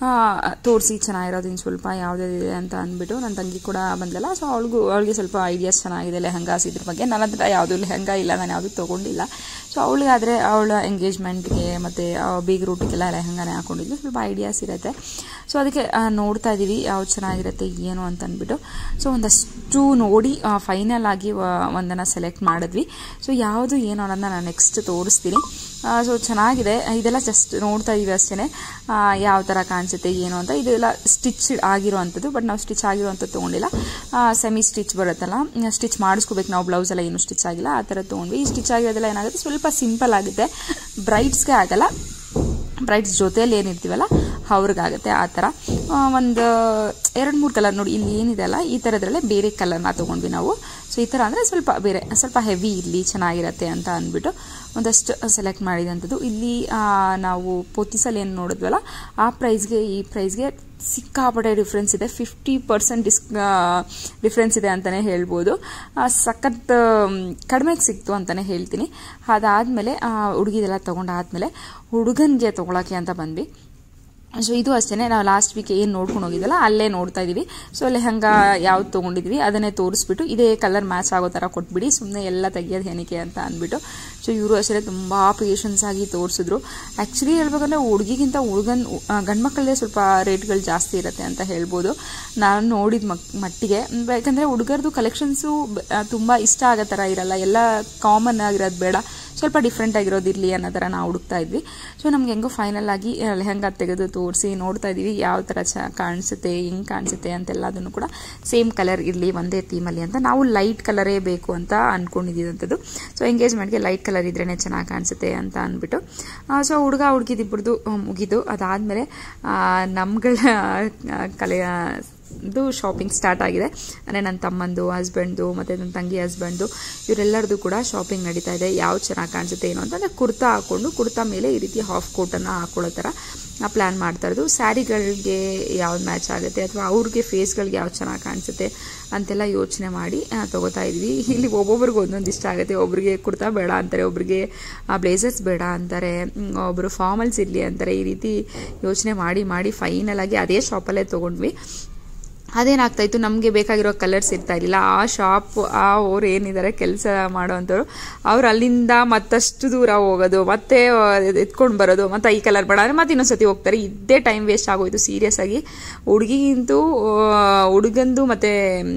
ತೋರಿಸಿ ಚೆನ್ನಾಗಿರೋದು ಇನ್ನು ಸ್ವಲ್ಪ ಯಾವುದಿದೆ ಅಂತ ಅಂದ್ಬಿಟ್ಟು ನನ್ನ ತಂಗಿ ಕೂಡ ಬಂದಲ್ಲ ಸೊ ಅವಳಿಗೂ ಅವಳಿಗೆ ಸ್ವಲ್ಪ ಐಡಿಯಾಸ್ ಚೆನ್ನಾಗಿದೆ ಲೆಹಂಗಾಸ್ ಇದ್ರ ಬಗ್ಗೆ ನನ್ನ ಹತ್ರ ಯಾವುದೂ ಲೆಹಂಗಾ ಇಲ್ಲ ನಾನು ಯಾವುದೂ ತೊಗೊಂಡಿಲ್ಲ ಸೊ ಅವಳಿಗಾದರೆ ಅವಳ ಎಂಗೇಜ್ಮೆಂಟ್ಗೆ ಮತ್ತು ಬೀಗ್ ರೂಟಿಗೆಲ್ಲ ಲೆಹಂಗಾನೇ ಹಾಕೊಂಡಿದ್ವಿ ಸ್ವಲ್ಪ ಐಡಿಯಾಸ್ ಇರುತ್ತೆ ಸೊ ಅದಕ್ಕೆ ಆ, ನೋಡ್ತಾ ಇದ್ದೀವಿ ಯಾವ್ದು ಚೆನ್ನಾಗಿರುತ್ತೆ ಏನು ಅಂತ ಅಂದ್ಬಿಟ್ಟು ಸೊ ಒಂದಷ್ಟು ನೋಡಿ ಫೈನಲ್ ಆಗಿ ವ- ಒಂದನ್ನು ಸೆಲೆಕ್ಟ್ ಮಾಡಿದ್ವಿ ಸೊ ಯಾವುದು ಏನು ಅನ್ನೋದನ್ನ ನಾನು ನೆಕ್ಸ್ಟ್ ತೋರಿಸ್ತೀನಿ ಸೊ ಚೆನ್ನಾಗಿದೆ ಇದೆಲ್ಲ ಜಸ್ಟ್ ನೋಡ್ತಾ ಇದೀವಿ ಅಷ್ಟೇ ಯಾವ ಥರ ಕಾಣಿಸುತ್ತೆ ಏನು ಅಂತ ಇದೆಲ್ಲ ಸ್ಟಿಚ್ ಆಗಿರೋ ಅಂಥದ್ದು ಬಟ್ ನಾವು ಸ್ಟಿಚ್ ಆಗಿರೋ ಅಂಥದ್ದು ತೊಗೊಂಡಿಲ್ಲ ಸೆಮಿ ಸ್ಟಿಚ್ ಬರುತ್ತಲ್ಲ ಸ್ಟಿಚ್ ಮಾಡಿಸ್ಕೋಬೇಕು ನಾವು ಬ್ಲೌಸ್ ಎಲ್ಲ ಏನು ಸ್ಟಿಚ್ ಆಗಿಲ್ಲ ಆ ಥರ ತೊಗೊಂಡ್ವಿ ಈ ಸ್ಟಿಚ್ ಆಗಿರೋದೆಲ್ಲ ಏನಾಗುತ್ತೆ ಸ್ವಲ್ಪ ಸಿಂಪಲ್ ಆಗುತ್ತೆ ಬ್ರೈಡ್ಸ್ಗೆ ಆಗಲ್ಲ ಬ್ರೈಡ್ಸ್ ಜೊತೆಯಲ್ಲಿ ಏನಿರ್ತೀವಲ್ಲ ಅವ್ರಿಗಾಗುತ್ತೆ ಆ ಥರ ಒಂದು ಎರಡು ಮೂರು ಕಲರ್ ನೋಡಿ ಇಲ್ಲಿ ಏನಿದೆ ಅಲ್ಲ ಈ ಥರದ್ರಲ್ಲೇ ಬೇರೆ ಕಲರ್ನ ತೊಗೊಂಡ್ವಿ ನಾವು ಸೊ ಈ ಥರ ಅಂದರೆ ಸ್ವಲ್ಪ ಬೇರೆ ಸ್ವಲ್ಪ ಹೆವಿ ಇರಲಿ ಚೆನ್ನಾಗಿರತ್ತೆ ಅಂತ ಅಂದ್ಬಿಟ್ಟು ಒಂದಷ್ಟು ಸೆಲೆಕ್ಟ್ ಮಾಡಿದಂಥದ್ದು ಇಲ್ಲಿ ಆ, ನಾವು ಪೊತ್ತಿಸಲ್ಲಿ ಏನು ನೋಡಿದ್ವಲ್ಲ ಆ ಪ್ರೈಸ್ಗೆ ಈ ಪ್ರೈಸ್ಗೆ ಸಿಕ್ಕಾಪಟ್ಟೆ ಡಿಫ್ರೆನ್ಸ್ ಇದೆ ಫಿಫ್ಟಿ ಪರ್ಸೆಂಟ್ ಡಿಸ್ ಡಿಫ್ರೆನ್ಸ್ ಇದೆ ಅಂತಲೇ ಹೇಳ್ಬೋದು ಆ, ಸಖತ್ ಕಡಿಮೆಗೆ ಸಿಕ್ತು ಅಂತಲೇ ಹೇಳ್ತೀನಿ ಅದಾದಮೇಲೆ ಹುಡುಗಿದೆಲ್ಲ ತೊಗೊಂಡಾದ್ಮೇಲೆ ಹುಡುಗನಿಗೆ ತೊಗೊಳಕ್ಕೆ ಅಂತ ಬಂದ್ವಿ ಸೊ ಇದು ಅಷ್ಟೇ ನಾವು ಲಾಸ್ಟ್ ವೀಕ್ ಏನು ನೋಡ್ಕೊಂಡು ಹೋಗಿದ್ದಲ್ಲ ಅಲ್ಲೇ ನೋಡ್ತಾ ಇದೀವಿ ಸೊ ಲೆಹಂಗಾ ಯಾವ್ದು ತೊಗೊಂಡಿದ್ವಿ ಅದನ್ನೇ ತೋರಿಸ್ಬಿಟ್ಟು ಇದೇ ಕಲರ್ ಮ್ಯಾಚ್ ಆಗೋ ಥರ ಕೊಟ್ಬಿಡಿ ಸುಮ್ಮನೆ ಎಲ್ಲ ತೆಗಿಯೋದು ಏನಕ್ಕೆ ಅಂತ ಅಂದ್ಬಿಟ್ಟು ಸೊ ಇವರು ಅಷ್ಟೇ ತುಂಬ ಪೇಷನ್ಸ್ ಆಗಿ ತೋರಿಸಿದ್ರು ಆ್ಯಕ್ಚುಲಿ ಹೇಳ್ಬೇಕಂದ್ರೆ ಹುಡುಗಿಗಿಂತ ಹುಡುಗನ್ ಗಂಡು ಮಕ್ಕಳದೇ ಸ್ವಲ್ಪ ರೇಟ್ಗಳು ಜಾಸ್ತಿ ಇರುತ್ತೆ ಅಂತ ಹೇಳ್ಬೋದು ನಾನು ನೋಡಿದ ಮಕ್ ಮಟ್ಟಿಗೆ ಯಾಕಂದರೆ ಹುಡುಗರದು ಕಲೆಕ್ಷನ್ಸು ತುಂಬ ಇಷ್ಟ ಆಗೋ ಥರ ಇರಲ್ಲ ಎಲ್ಲ ಕಾಮನ್ ಆಗಿರೋದು ಬೇಡ ಸ್ವಲ್ಪ ಡಿಫ್ರೆಂಟ್ ಆಗಿರೋದಿರಲಿ ಅನ್ನೋ ಥರ ನಾವು ಹುಡುಕ್ತಾ ಇದ್ವಿ ಸೊ ನಮ್ಗೆ ಹೆಂಗೋ ಫೈನಲ್ ಆಗಿ ಆ, ಲೆಹಂಗಾ ತೆಗೆದು ತೋರಿಸಿ ನೋಡ್ತಾ ಇದ್ದೀವಿ ಯಾವ ಥರ ಚ ಕಾಣಿಸುತ್ತೆ ಹೆಂಗೆ ಕಾಣಿಸುತ್ತೆ ಅಂತೆಲ್ಲದನ್ನು ಕೂಡ ಸೇಮ್ ಕಲರ್ ಇರಲಿ ಒಂದೇ ಥೀಮಲ್ಲಿ ಅಂತ ನಾವು ಲೈಟ್ ಕಲರೇ ಬೇಕು ಅಂತ ಅಂದ್ಕೊಂಡಿದ್ದಂಥದ್ದು ಸೊ ಎಂಗೇಜ್ಮೆಂಟ್ಗೆ ಲೈಟ್ ಕಲರ್ ಇದ್ರೇ ಚೆನ್ನಾಗಿ ಕಾಣಿಸುತ್ತೆ ಅಂತ ಅಂದ್ಬಿಟ್ಟು ಸೊ ಹುಡುಗ ಹುಡುಗಿದಿಬ್ಬರದು ಮುಗಿದು ಅದಾದಮೇಲೆ ನಮ್ಗಳ ಆ, ಕಲೆಯ ಇದು ಶಾಪಿಂಗ್ ಸ್ಟಾರ್ಟ್ ಆಗಿದೆ ಅಂದರೆ ನನ್ನ ತಮ್ಮಂದು ಹಸ್ಬೆಂಡ್ದು ಮತ್ತು ನನ್ನ ತಂಗಿ ಹಸ್ಬೆಂಡ್ದು ಇವರೆಲ್ಲರದು ಕೂಡ ಶಾಪಿಂಗ್ ನಡೀತಾ ಇದೆ ಯಾವ್ದು ಚೆನ್ನಾಗಿ ಕಾಣಿಸುತ್ತೆ ಏನು ಅಂತಂದರೆ ಕುರ್ತಾ ಹಾಕ್ಕೊಂಡು ಕುರ್ತಾ ಮೇಲೆ ಈ ರೀತಿ ಹಾಫ್ ಕೋಟನ್ನು ಹಾಕೊಳ್ಳೋ ಥರ ಪ್ಲ್ಯಾನ್ ಮಾಡ್ತಾ ಇರೋದು ಸ್ಯಾರಿಗಳಿಗೆ ಯಾವ್ದು ಮ್ಯಾಚ್ ಆಗುತ್ತೆ ಅಥವಾ ಅವ್ರಿಗೆ ಫೇಸ್ಗಳಿಗೆ ಯಾವ್ದು ಚೆನ್ನಾಗಿ ಕಾಣಿಸುತ್ತೆ ಅಂತೆಲ್ಲ ಯೋಚನೆ ಮಾಡಿ ಆ, ತಗೋತಾ ಇದ್ವಿ ಇಲ್ಲಿ ಒಬ್ಬೊಬ್ರಿಗೆ ಒಂದೊಂದು ಇಷ್ಟ ಆಗುತ್ತೆ ಒಬ್ರಿಗೆ ಕುರ್ತಾ ಬೇಡ ಅಂತಾರೆ ಒಬ್ರಿಗೆ ಬ್ಲೇಸರ್ಸ್ ಬೇಡ ಅಂತಾರೆ ಮ್, ಒಬ್ರು ಫಾರ್ಮಲ್ಸ್ ಇರಲಿ ಅಂತಾರೆ ಈ ರೀತಿ ಯೋಚನೆ ಮಾಡಿ ಮಾಡಿ ಫೈನಲ್ ಆಗಿ ಅದೇ ಶಾಪಲ್ಲೇ ತೊಗೊಂಡ್ವಿ ಅದೇನಾಗ್ತಾಯಿತ್ತು ನಮಗೆ ಬೇಕಾಗಿರೋ ಕಲರ್ಸ್ ಇರ್ತಾ ಇರಲಿಲ್ಲ ಆ ಶಾಪ್ ಆ ಅವ್ರು ಏನಿದ್ದಾರೆ ಕೆಲಸ ಮಾಡೋವಂಥವ್ರು ಅವ್ರು ಅಲ್ಲಿಂದ ಮತ್ತಷ್ಟು ದೂರ ಹೋಗೋದು ಮತ್ತೆ ಎತ್ಕೊಂಡು ಬರೋದು ಮತ್ತು ಈ ಕಲರ್ ಬೇಡ ಅಂದರೆ ಮತ್ತೆ ಇನ್ನೊಂದ್ಸತಿ ಹೋಗ್ತಾರೆ ಇದ್ದೇ ಟೈಮ್ ವೇಸ್ಟ್ ಆಗೋಯ್ತು ಸೀರಿಯಸ್ ಆಗಿ ಹುಡುಗಿಗಿಂತೂ ಹುಡುಗಂದು ಮತ್ತು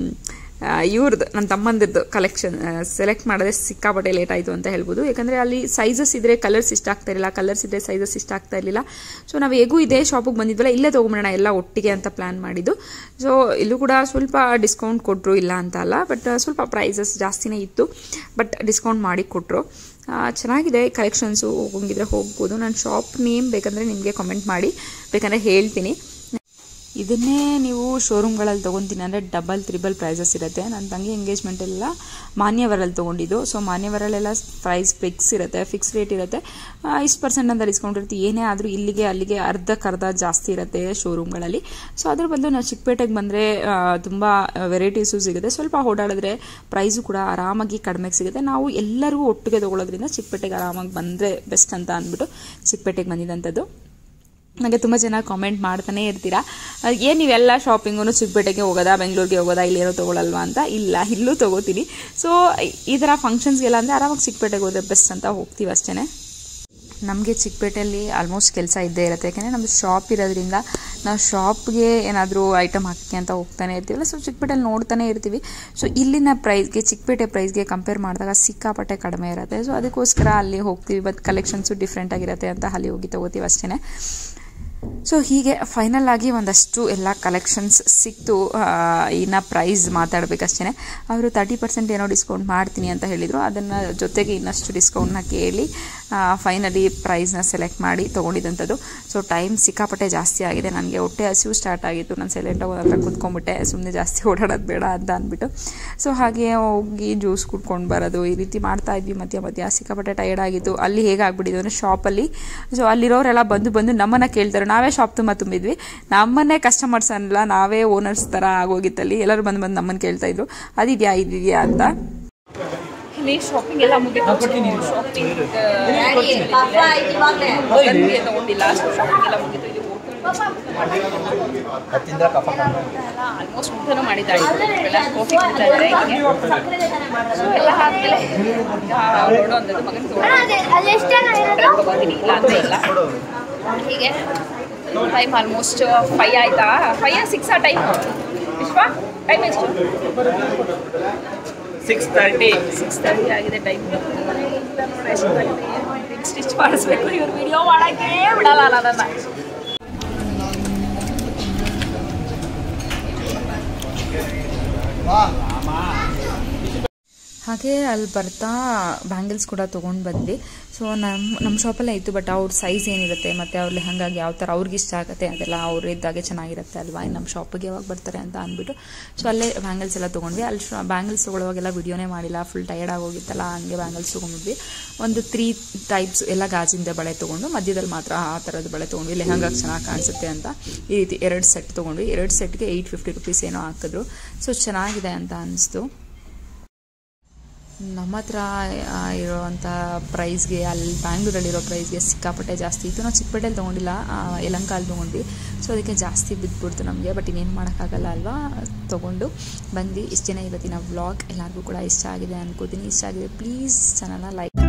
ಇವ್ರದ್ದು ನನ್ನ ತಮ್ಮಂದಿರದು ಕಲೆಕ್ಷನ್ ಸೆಲೆಕ್ಟ್ ಮಾಡೋದೇ ಸಿಕ್ಕಾಪಟ್ಟೆ ಲೇಟ್ ಆಯಿತು ಅಂತ ಹೇಳ್ಬೋದು ಯಾಕಂದರೆ ಅಲ್ಲಿ ಸೈಜಸ್ ಇದ್ದರೆ ಕಲರ್ಸ್ ಇಷ್ಟ ಆಗ್ತಾ ಇರಲಿಲ್ಲ ಕಲರ್ಸ್ ಇದ್ದರೆ ಸೈಜಸ್ ಇಷ್ಟ ಆಗ್ತಾ ಇರಲಿಲ್ಲ ಸೊ ನಾವು ಹೇಗೂ ಇದೇ ಶಾಪಿಗೆ ಬಂದಿದ್ವಲ್ಲ ಇಲ್ಲೇ ತೊಗೊಂಬಿಡೋಣ ಎಲ್ಲ ಒಟ್ಟಿಗೆ ಅಂತ ಪ್ಲ್ಯಾನ್ ಮಾಡಿದ್ದು ಸೊ ಇಲ್ಲೂ ಕೂಡ ಸ್ವಲ್ಪ ಡಿಸ್ಕೌಂಟ್ ಕೊಟ್ಟರು ಇಲ್ಲ ಅಂತ ಅಲ್ಲ ಬಟ್ ಸ್ವಲ್ಪ ಪ್ರೈಸಸ್ ಜಾಸ್ತಿನೇ ಇತ್ತು ಬಟ್ ಡಿಸ್ಕೌಂಟ್ ಮಾಡಿ ಕೊಟ್ಟರು ಚೆನ್ನಾಗಿದೆ ಕಲೆಕ್ಷನ್ಸು ಹೋಗಿದ್ರೆ ಹೋಗ್ಬೋದು ನನ್ನ ಶಾಪ್ ನೇಮ್ ಬೇಕಂದರೆ ನಿಮಗೆ ಕಮೆಂಟ್ ಮಾಡಿ ಬೇಕಂದರೆ ಹೇಳ್ತೀನಿ ಇದನ್ನೇ ನೀವು ಶೋರೂಮ್ಗಳಲ್ಲಿ ತೊಗೊತೀನಿ ಅಂದರೆ ಡಬಲ್ ತ್ರಿಬಲ್ ಪ್ರೈಸಸ್ ಇರುತ್ತೆ ನನ್ನ ತಂಗಿ ಎಂಗೇಜ್ಮೆಂಟ್ ಎಲ್ಲ ಮಾನ್ಯವರಲ್ಲಿ ತೊಗೊಂಡಿದ್ದು ಸೊ ಮಾನ್ಯವರಲ್ಲೆಲ್ಲ ಪ್ರೈಸ್ ಫಿಕ್ಸ್ ಇರುತ್ತೆ ಫಿಕ್ಸ್ ರೇಟ್ ಇರುತ್ತೆ ಇಷ್ಟು ಪರ್ಸೆಂಟ್ ಅಂತ ಡಿಸ್ಕೌಂಟ್ ಇರುತ್ತೆ ಏನೇ ಆದರೂ ಇಲ್ಲಿಗೆ ಅಲ್ಲಿಗೆ ಅರ್ಧಕ್ಕರ್ಧ ಜಾಸ್ತಿ ಇರುತ್ತೆ ಶೋರೂಮ್ಗಳಲ್ಲಿ ಸೊ ಅದ್ರ ಬದಲು ನಾವು ಚಿಕ್ಕಪೇಟೆಗೆ ಬಂದರೆ ತುಂಬ ವೆರೈಟೀಸು ಸಿಗುತ್ತೆ ಸ್ವಲ್ಪ ಓಡಾಡಿದ್ರೆ ಪ್ರೈಸು ಕೂಡ ಆರಾಮಾಗಿ ಕಡಿಮೆಗೆ ಸಿಗುತ್ತೆ ನಾವು ಎಲ್ಲರಿಗೂ ಒಟ್ಟಿಗೆ ತೊಗೊಳೋದ್ರಿಂದ ಚಿಕ್ಕಪೇಟೆಗೆ ಆರಾಮಾಗಿ ಬಂದರೆ ಬೆಸ್ಟ್ ಅಂತ ಅಂದ್ಬಿಟ್ಟು ಚಿಕ್ಕಪೇಟೆಗೆ ಬಂದಿದ್ದಂಥದ್ದು ನನಗೆ ತುಂಬ ಜನ ಕಾಮೆಂಟ್ ಮಾಡ್ತಾನೆ ಇರ್ತೀರಾ ಏನು ನೀವೆಲ್ಲ ಶಾಪಿಂಗು ಚಿಕ್ಕಪೇಟೆಗೆ ಹೋಗೋದಾ ಬೆಂಗಳೂರಿಗೆ ಹೋಗೋದಾ ಇಲ್ಲೇನೋ ತೊಗೊಳಲ್ವಾ ಅಂತ ಇಲ್ಲ ಇಲ್ಲೂ ತೊಗೋತೀನಿ ಸೊ ಈ ಥರ ಫಂಕ್ಷನ್ಸ್ಗೆಲ್ಲ ಅಂದರೆ ಆರಾಮಾಗಿ ಚಿಕ್ಕಪೇಟೆಗೆ ಹೋದ್ರೆ ಬೆಸ್ಟ್ ಅಂತ ಹೋಗ್ತೀವಿ ಅಷ್ಟೇ ನಮಗೆ ಚಿಕ್ಕಪೇಟೆಯಲ್ಲಿ ಆಲ್ಮೋಸ್ಟ್ ಕೆಲಸ ಇದ್ದೇ ಇರುತ್ತೆ ಯಾಕೆಂದರೆ ನಮ್ಮದು ಶಾಪ್ ಇರೋದ್ರಿಂದ ನಾವು ಶಾಪ್ಗೆ ಏನಾದರೂ ಐಟಮ್ ಹಾಕಿ ಅಂತ ಹೋಗ್ತಾನೆ ಇರ್ತೀವಲ್ಲ ಸೊ ಚಿಕ್ಕಪೇಟೆಯಲ್ಲಿ ನೋಡ್ತಾನೆ ಇರ್ತೀವಿ ಸೊ ಇಲ್ಲಿನ ಪ್ರೈಸ್ಗೆ ಚಿಕ್ಕಪೇಟೆ ಪ್ರೈಸ್ಗೆ ಕಂಪೇರ್ ಮಾಡಿದಾಗ ಸಿಕ್ಕಾಪಟ್ಟೆ ಕಡಿಮೆ ಇರುತ್ತೆ ಸೊ ಅದಕ್ಕೋಸ್ಕರ ಅಲ್ಲಿ ಹೋಗ್ತೀವಿ ಮತ್ತು ಕಲೆಕ್ಷನ್ಸು ಡಿಫ್ರೆಂಟ್ ಆಗಿರುತ್ತೆ ಅಂತ ಅಲ್ಲಿ ಹೋಗಿ ತೊಗೋತೀವಿ ಅಷ್ಟೇ ಸೊ ಹೀಗೆ ಫೈನಲ್ ಆಗಿ ಒಂದಷ್ಟು ಎಲ್ಲ ಕಲೆಕ್ಷನ್ಸ್ ಸಿಕ್ತು ಇನ್ನು ಪ್ರೈಸ್ ಮಾತಾಡಬೇಕಷ್ಟೇ ಅವರು ತರ್ಟಿ ಪರ್ಸೆಂಟ್ ಏನೋ ಡಿಸ್ಕೌಂಟ್ ಮಾಡ್ತೀನಿ ಅಂತ ಹೇಳಿದರು ಅದನ್ನು ಜೊತೆಗೆ ಇನ್ನಷ್ಟು ಡಿಸ್ಕೌಂಟ್ನ ಕೇಳಿ ಫೈನಲಿ ಪ್ರೈಸ್ನ ಸೆಲೆಕ್ಟ್ ಮಾಡಿ ತೊಗೊಂಡಿದ್ದಂಥದ್ದು ಸೊ ಟೈಮ್ ಸಿಕ್ಕಾಪಟ್ಟೆ ಜಾಸ್ತಿ ಆಗಿದೆ ನನಗೆ ಹೊಟ್ಟೆ ಹಸಿವು ಸ್ಟಾರ್ಟ್ ಆಗಿತ್ತು ನಾನು ಸೈಲೆಂಟಾಗಿ ಒಂದು ಹತ್ರ ಕುತ್ಕೊಂಡ್ಬಿಟ್ಟೆ ಸುಮ್ಮನೆ ಜಾಸ್ತಿ ಓಡಾಡೋದು ಬೇಡ ಅಂತ ಅಂದ್ಬಿಟ್ಟು ಸೊ ಹಾಗೆ ಹೋಗಿ ಜ್ಯೂಸ್ ಕುಡ್ಕೊಂಡು ಬರೋದು ಈ ರೀತಿ ಮಾಡ್ತಾ ಇದ್ವಿ ಮಧ್ಯ ಮಧ್ಯ ಸಿಕ್ಕಾಪಟ್ಟೆ ಟೈರ್ಡ್ ಆಗಿತ್ತು ಅಲ್ಲಿ ಹೇಗೆ ಆಗ್ಬಿಟ್ಟಿದ್ದು ಅಂದರೆ ಶಾಪಲ್ಲಿ ಸೊ ಅಲ್ಲಿರೋರೆಲ್ಲ ಬಂದು ಬಂದು ನಮ್ಮನ್ನು ಕೇಳ್ತಾರೆ ನಾವೇ ಶಾಪ್ ತುಂಬ ತುಂಬಿದ್ವಿ ನಮ್ಮನ್ನೇ ಕಸ್ಟಮರ್ಸ್ ಅನ್ನಲ್ಲ ನಾವೇ ಓನರ್ಸ್ ಥರ ಆಗೋಗಿತ್ತಲ್ಲಿ ಎಲ್ಲರೂ ಬಂದು ಬಂದು ನಮ್ಮನ್ನು ಕೇಳ್ತಾ ಇದ್ರು ಅದಿದೆಯಾ ಇದಿದೆಯಾ ಅಂತ ಇಲ್ಲಿ ಶಾಪಿಂಗ್ ಎಲ್ಲ ಮುಗಿತು ಶಾಪಿಂಗ್ ತಗೊಂಡಿಲ್ಲ ಶಾಪಿಂಗ್ ಎಲ್ಲ ಮುಗಿತು ಇಲ್ಲಿ ಆಲ್ಮೋಸ್ಟ್ ಊಟನೂ ಮಾಡಿದ್ದಾಳೆ ಕಾಫಿ ಕುಡಿತಾ ಇದ್ದಾರೆ ಹೀಗೆ ಸೊ ಎಲ್ಲ ಆದಮೇಲೆ ಹೊರಡು ಅಂದದ್ದು ಮಗನ ತಗೋತೀನಿ ಇಲ್ಲ ಅಂದರೆ ಇಲ್ಲ ಹೀಗೆ ಟೈಮ್ ಆಲ್ಮೋಸ್ಟ್ ಫೈ ಆಯ್ತಾ ಫೈ ಸಿಕ್ಸ್ ಆ ಟೈಮ್ ವಿಶ್ವ ಟೈಮ್ ಎಷ್ಟು ಸಿಕ್ಸ್ ತರ್ಟಿ ಸಿಕ್ಸ್ ತರ್ಟಿ ಆಗಿದೆ ಟೈಮ್ ಸ್ಟಿಚ್ ಮಾಡಿಸ್ಬೇಕು ಇವ್ರು ವಿಡಿಯೋ ಮಾಡೋಕ್ಕೆ ಬಿಡಲ್ಲ ನನ್ನ ಹಾಗೆ ಅಲ್ಲಿ ಬರ್ತಾ ಬ್ಯಾಂಗಲ್ಸ್ ಕೂಡ ತೊಗೊಂಡು ಬಂದ್ವಿ ಸೊ ನಮ್ಮ ನಮ್ಮ ಶಾಪಲ್ಲೇ ಇತ್ತು ಬಟ್ ಅವ್ರ ಸೈಜ್ ಏನಿರುತ್ತೆ ಮತ್ತು ಅವ್ರ ಲೆಹಂಗಾಗಿ ಯಾವ ಥರ ಅವ್ರಿಗೆ ಇಷ್ಟ ಆಗುತ್ತೆ ಅದೆಲ್ಲ ಅವ್ರು ಇದ್ದಾಗೆ ಚೆನ್ನಾಗಿರುತ್ತೆ ಅಲ್ವಾ ನಮ್ಮ ಶಾಪಿಗೆ ಯಾವಾಗ ಬರ್ತಾರೆ ಅಂತ ಅಂದ್ಬಿಟ್ಟು ಸೊ ಅಲ್ಲೇ ಬ್ಯಾಂಗಲ್ಸ್ ಎಲ್ಲ ತೊಗೊಂಡ್ವಿ ಅಲ್ಲಿ ಬ್ಯಾಂಗಲ್ಸ್ ತೊಗೊಳ್ಳುವಾಗೆಲ್ಲ ವಿಡಿಯೋನೇ ಮಾಡಿಲ್ಲ ಫುಲ್ ಟಯರ್ಡ್ ಆಗೋಗಿತ್ತಲ್ಲ ಹಂಗೆ ಬ್ಯಾಂಗಲ್ಸ್ ತೊಗೊಂಡ್ವಿ ಒಂದು ತ್ರೀ ಟೈಪ್ಸ್ ಎಲ್ಲ ಗಾಜಿಂದ ಬಳೆ ತೊಗೊಂಡು ಮಧ್ಯದಲ್ಲಿ ಮಾತ್ರ ಆ ಥರದ ಬಳೆ ತೊಗೊಂಡ್ವಿ ಲೆಹಂಗಾಗಿ ಚೆನ್ನಾಗಿ ಕಾಣಿಸುತ್ತೆ ಅಂತ ಈ ರೀತಿ ಎರಡು ಸೆಟ್ ತೊಗೊಂಡ್ವಿ ಎರಡು ಸೆಟ್ಗೆ ಏಯ್ಟ್ ಫಿಫ್ಟಿ ರುಪೀಸ್ ಏನೋ ಹಾಕಿದ್ರು ಸೊ ಚೆನ್ನಾಗಿದೆ ಅಂತ ಅನಿಸ್ತು ನಮ್ಮ ಹತ್ರ ಇರೋವಂಥ ಪ್ರೈಸ್ಗೆ ಅಲ್ಲಿ ಬ್ಯಾಂಗ್ಳೂರಲ್ಲಿರೋ ಪ್ರೈಸ್ಗೆ ಸಿಕ್ಕಾಪಟ್ಟೆ ಜಾಸ್ತಿ ಇತ್ತು ನಾವು ಚಿಕ್ಕಪೇಟೆಯಲ್ಲಿ ತೊಗೊಂಡಿಲ್ಲ ಯಲಂಕಾಲ್ ತೊಗೊಂಡ್ವಿ ಸೊ ಅದಕ್ಕೆ ಜಾಸ್ತಿ ಬಿದ್ದುಬಿಡ್ತು ನಮಗೆ ಬಟ್ ಇನ್ನೇನು ಮಾಡೋಕ್ಕಾಗಲ್ಲ ಅಲ್ವಾ ತೊಗೊಂಡು ಬಂದ್ವಿ ಇಷ್ಟು ಜನ ಇವತ್ತಿನ ವ್ಲಾಗ್ ಎಲ್ಲರಿಗೂ ಕೂಡ ಇಷ್ಟ ಆಗಿದೆ ಅನ್ಕೋತೀನಿ ಇಷ್ಟ ಆಗಿದೆ ಪ್ಲೀಸ್ ಚಾನಲ್ನ ಲೈಕ್